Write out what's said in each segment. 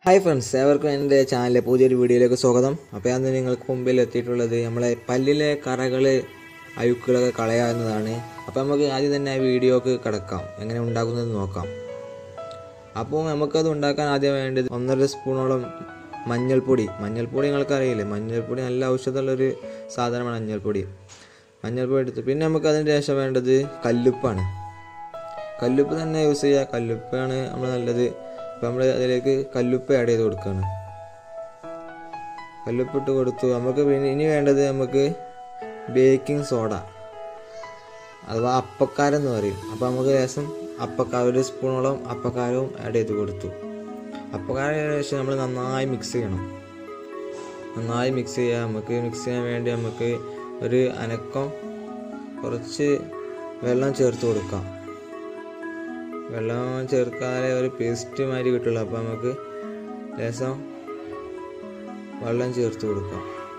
hi friends ഏവർക്കും എൻ്റെ ചാനലിലെ പുതിയൊരു വീഡിയോയിലേക്ക് സ്വാഗതം അപ്പോൾ ഞാൻ ഇന്ന് നിങ്ങൾക്ക് മുമ്പിൽ എത്തിയിട്ടുള്ളത് നമ്മളെ പല്ലിലെ കറകൾ അഴുക്കുകളൊക്കെ കളയാവുന്നതാണ് അപ്പോൾ നമുക്ക് ആദ്യം തന്നെ ആ വീഡിയോക്ക് കിടക്കാം എങ്ങനെ ഉണ്ടാക്കുന്നത് നോക്കാം അപ്പോൾ നമുക്കത് ഉണ്ടാക്കാൻ ആദ്യം വേണ്ടത് ഒന്നര സ്പൂണോളം മഞ്ഞൾപ്പൊടി മഞ്ഞൾപ്പൊടി നിങ്ങൾക്ക് അറിയില്ലേ മഞ്ഞൾപ്പൊടി നല്ല ഔഷധമുള്ളൊരു സാധനമാണ് മഞ്ഞൾപ്പൊടി മഞ്ഞൾപ്പൊടി എടുത്ത് പിന്നെ നമുക്ക് അതിന് ശേഷം വേണ്ടത് കല്ലുപ്പാണ് കല്ലുപ്പ് തന്നെ യൂസ് ചെയ്യുക കല്ലുപ്പാണ് നമ്മൾ നല്ലത് അപ്പോൾ നമ്മൾ അതിലേക്ക് കല്ലുപ്പ് ആഡ് ചെയ്ത് കൊടുക്കുകയാണ് കല്ലുപ്പ് ഇട്ട് കൊടുത്തു നമുക്ക് പിന്നെ ഇനി വേണ്ടത് നമുക്ക് ബേക്കിംഗ് സോഡ അഥവാ അപ്പക്കാരം എന്ന് പറയും അപ്പോൾ നമുക്ക് ലേശം അപ്പക്കാരം ഒരു സ്പൂണോളം അപ്പക്കാരവും ആഡ് ചെയ്ത് കൊടുത്തു അപ്പക്കാരം ശേഷം നമ്മൾ നന്നായി മിക്സ് ചെയ്യണം നന്നായി മിക്സ് ചെയ്യുക നമുക്ക് മിക്സ് ചെയ്യാൻ വേണ്ടി നമുക്ക് ഒരു അനക്കം കുറച്ച് വെള്ളം ചേർത്ത് കൊടുക്കാം വെള്ളം ചേർക്കാതെ ഒരു പേസ്റ്റ് മാതിരി കിട്ടുള്ളൂ അപ്പോൾ നമുക്ക് ലേശം വെള്ളം ചേർത്ത് കൊടുക്കാം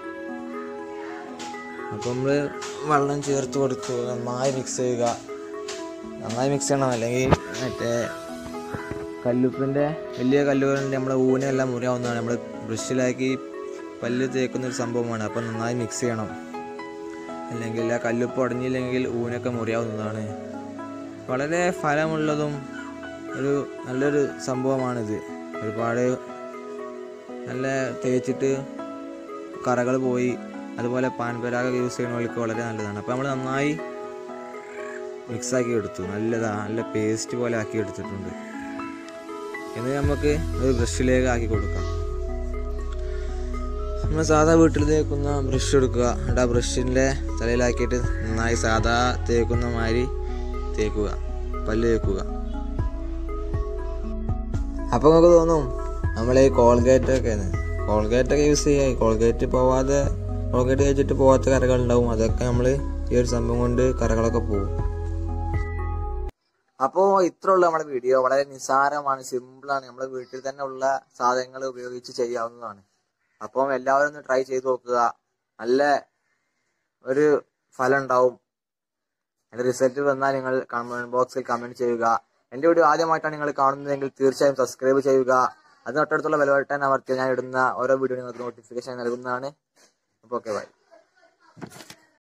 അപ്പോൾ നമ്മൾ വെള്ളം ചേർത്ത് കൊടുത്തു നന്നായി മിക്സ് ചെയ്യുക നന്നായി മിക്സ് ചെയ്യണം അല്ലെങ്കിൽ മറ്റേ കല്ലുപ്പിൻ്റെ വലിയ കല്ലുകളുണ്ട് നമ്മുടെ ഊനെല്ലാം മുറിയാവുന്നതാണ് നമ്മൾ ബ്രഷിലാക്കി പല്ല് തേക്കുന്ന ഒരു സംഭവമാണ് അപ്പോൾ നന്നായി മിക്സ് ചെയ്യണം അല്ലെങ്കിൽ ആ കല്ലുപ്പ് ഉടഞ്ഞില്ലെങ്കിൽ ഊനൊക്കെ മുറിയാവുന്നതാണ് വളരെ ഫലമുള്ളതും ഒരു നല്ലൊരു സംഭവമാണിത് ഒരുപാട് നല്ല തേച്ചിട്ട് കറകൾ പോയി അതുപോലെ പാൻപരാഗ യൂസ് ചെയ്യുന്നവർക്ക് വളരെ നല്ലതാണ് അപ്പോൾ നമ്മൾ നന്നായി മിക്സാക്കി എടുത്തു നല്ലതാ നല്ല പേസ്റ്റ് പോലെ ആക്കി എടുത്തിട്ടുണ്ട് ഇനി നമുക്ക് ഒരു ബ്രഷിലേക്ക് ആക്കി കൊടുക്കാം നമ്മൾ സാധാ വീട്ടിൽ തേക്കുന്ന ബ്രഷ് എടുക്കുക എന്നിട്ട് ആ ബ്രഷിൻ്റെ തലയിലാക്കിയിട്ട് നന്നായി സാധാ തേക്കുന്ന മാതിരി തേക്കുക പല്ല് തേക്കുക അപ്പോൾ നമുക്ക് തോന്നും നമ്മൾ ഈ കോൾഗേറ്റ് ഒക്കെ കോൾഗേറ്റ് ഒക്കെ യൂസ് ചെയ്യുക കോൾഗേറ്റ് പോവാതെ കോൾഗേറ്റ് കഴിച്ചിട്ട് പോവാത്ത കറകൾ ഉണ്ടാവും അതൊക്കെ നമ്മൾ ഈ ഒരു സംഭവം കൊണ്ട് കറകളൊക്കെ പോകും അപ്പോൾ ഇത്ര ഉള്ള നമ്മുടെ വീഡിയോ വളരെ നിസ്സാരമാണ് സിമ്പിളാണ് നമ്മുടെ വീട്ടിൽ തന്നെ ഉള്ള സാധനങ്ങൾ ഉപയോഗിച്ച് ചെയ്യാവുന്നതാണ് അപ്പം എല്ലാവരും ഒന്ന് ട്രൈ ചെയ്ത് നോക്കുക നല്ല ഒരു ഫലം ഉണ്ടാവും അതിന്റെ റിസൾട്ട് വന്നാൽ നിങ്ങൾ കമന്റ് ബോക്സിൽ കമന്റ് ചെയ്യുക എന്റെ വീഡിയോ ആദ്യമായിട്ടാണ് നിങ്ങൾ കാണുന്നതെങ്കിൽ തീർച്ചയായും സബ്സ്ക്രൈബ് ചെയ്യുക അത് തൊട്ടടുത്തുള്ള ബെൽബട്ടൺ അമർത്തി ഞാൻ ഇടുന്ന ഓരോ വീഡിയോ നിങ്ങൾക്ക് നോട്ടിഫിക്കേഷൻ നൽകുന്നതാണ് അപ്പോൾ ഓക്കെ ബൈ